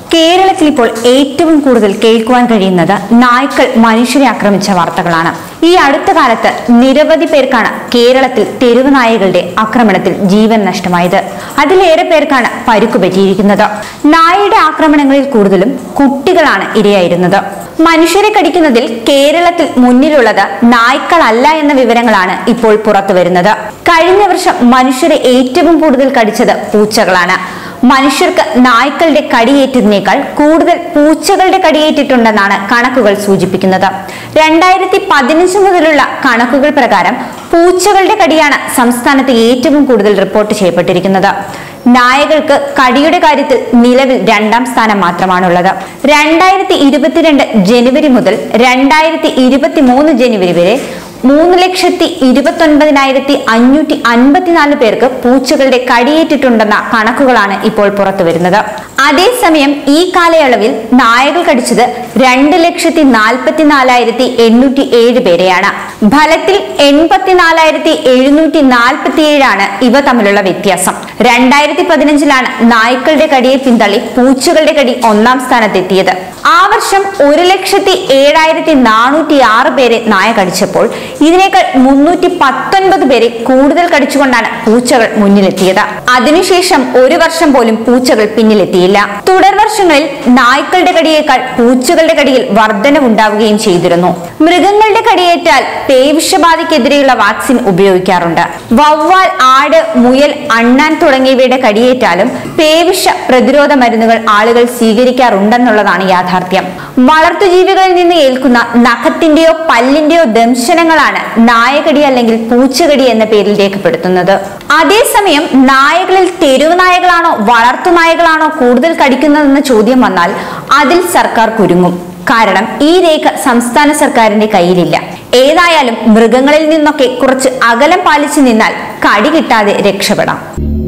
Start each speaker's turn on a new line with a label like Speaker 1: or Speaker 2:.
Speaker 1: കേരളത്തിൽ ഇപ്പോൾ ഏറ്റവും കൂടുതൽ കേൾക്കുവാൻ കഴിയുന്നത് നായ്ക്കൾ മനുഷ്യരെ ആക്രമിച്ച വാർത്തകളാണ് ഈ അടുത്ത കാലത്ത് നിരവധി പേർക്കാണ് കേരളത്തിൽ തെരുവ് നായകളുടെ ആക്രമണത്തിൽ ജീവൻ നഷ്ടമായത് അതിലേറെ പേർക്കാണ് പരുക്കു പറ്റിയിരിക്കുന്നത് നായയുടെ ആക്രമണങ്ങളിൽ കൂടുതലും കുട്ടികളാണ് ഇരയായിരുന്നത് മനുഷ്യരെ കടിക്കുന്നതിൽ കേരളത്തിൽ മുന്നിലുള്ളത് നായ്ക്കളല്ല എന്ന വിവരങ്ങളാണ് ഇപ്പോൾ പുറത്തു വരുന്നത് കഴിഞ്ഞ വർഷം മനുഷ്യരെ ഏറ്റവും കൂടുതൽ കടിച്ചത് പൂച്ചകളാണ് മനുഷ്യർക്ക് നായ്ക്കളുടെ കടിയേറ്റതിനേക്കാൾ കൂടുതൽ പൂച്ചകളുടെ കടിയേറ്റിട്ടുണ്ടെന്നാണ് കണക്കുകൾ സൂചിപ്പിക്കുന്നത് രണ്ടായിരത്തി പതിനഞ്ച് മുതലുള്ള കണക്കുകൾ പ്രകാരം പൂച്ചകളുടെ കടിയാണ് സംസ്ഥാനത്ത് ഏറ്റവും കൂടുതൽ റിപ്പോർട്ട് ചെയ്യപ്പെട്ടിരിക്കുന്നത് നായകൾക്ക് കടിയുടെ കാര്യത്തിൽ നിലവിൽ രണ്ടാം സ്ഥാനം മാത്രമാണുള്ളത് രണ്ടായിരത്തി ഇരുപത്തിരണ്ട് ജനുവരി മുതൽ രണ്ടായിരത്തി ഇരുപത്തി മൂന്ന് ജനുവരി വരെ മൂന്ന് ലക്ഷത്തി ഇരുപത്തി ഒൻപതിനായിരത്തി അഞ്ഞൂറ്റി അൻപത്തിനാല് പേർക്ക് പൂച്ചകളുടെ കടിയേറ്റിട്ടുണ്ടെന്ന കണക്കുകളാണ് ഇപ്പോൾ പുറത്തു വരുന്നത് അതേസമയം ഈ കാലയളവിൽ നായകൾ കടിച്ചത് രണ്ട് ലക്ഷത്തി നാൽപ്പത്തിനാലായിരത്തി എണ്ണൂറ്റി ഏഴ് പേരെയാണ് ഫലത്തിൽ എൺപത്തിനാലായിരത്തി എഴുന്നൂറ്റി നാൽപ്പത്തി ഏഴാണ് ഇവ തമ്മിലുള്ള വ്യത്യാസം രണ്ടായിരത്തി പതിനഞ്ചിലാണ് നായ്ക്കളുടെ കടിയെ പിന്തള്ളി പൂച്ചകളുടെ കടി ഒന്നാം സ്ഥാനത്തെത്തിയത് ആ വർഷം ഒരു ലക്ഷത്തി ഏഴായിരത്തി നാനൂറ്റി ആറ് പേരെ നായ കടിച്ചപ്പോൾ ഇതിനേക്കാൾ മുന്നൂറ്റി പത്തൊൻപത് പേരെ കൂടുതൽ കടിച്ചുകൊണ്ടാണ് പൂച്ചകൾ മുന്നിലെത്തിയത് അതിനുശേഷം ഒരു വർഷം പോലും പൂച്ചകൾ പിന്നിലെത്തിയില്ല തുടർ വർഷങ്ങളിൽ നായ്ക്കളുടെ കടിയേക്കാൾ പൂച്ചകളുടെ കടിയിൽ വർധനവുണ്ടാവുകയും ചെയ്തിരുന്നു മൃഗങ്ങളുടെ കടിയേറ്റാൽ പേവിഷബാധയ്ക്കെതിരെയുള്ള വാക്സിൻ ഉപയോഗിക്കാറുണ്ട് വവ്വാൽ ആട് മുയൽ അണ്ണാൻ തുടങ്ങിയവയുടെ കടിയേറ്റാലും പേവിഷ പ്രതിരോധ മരുന്നുകൾ ആളുകൾ സ്വീകരിക്കാറുണ്ടെന്നുള്ളതാണ് യാഥാർത്ഥ്യം വളർത്തുജീവികളിൽ നിന്ന് ഏൽക്കുന്ന നഖത്തിന്റെയോ പല്ലിന്റെയോ ദംശനങ്ങളാണ് നായകടി അല്ലെങ്കിൽ പൂച്ചകടി എന്ന പേരിൽ രേഖപ്പെടുത്തുന്നത് അതേസമയം നായകളിൽ തെരുവ് നായകളാണോ വളർത്തു നായകളാണോ കൂടുതൽ കടിക്കുന്നതെന്ന ചോദ്യം വന്നാൽ അതിൽ സർക്കാർ കുരുങ്ങും കാരണം ഈ രേഖ സംസ്ഥാന സർക്കാരിന്റെ കയ്യിലില്ല ഏതായാലും മൃഗങ്ങളിൽ നിന്നൊക്കെ കുറച്ച് അകലം പാലിച്ചു നിന്നാൽ കടി കിട്ടാതെ രക്ഷപ്പെടാം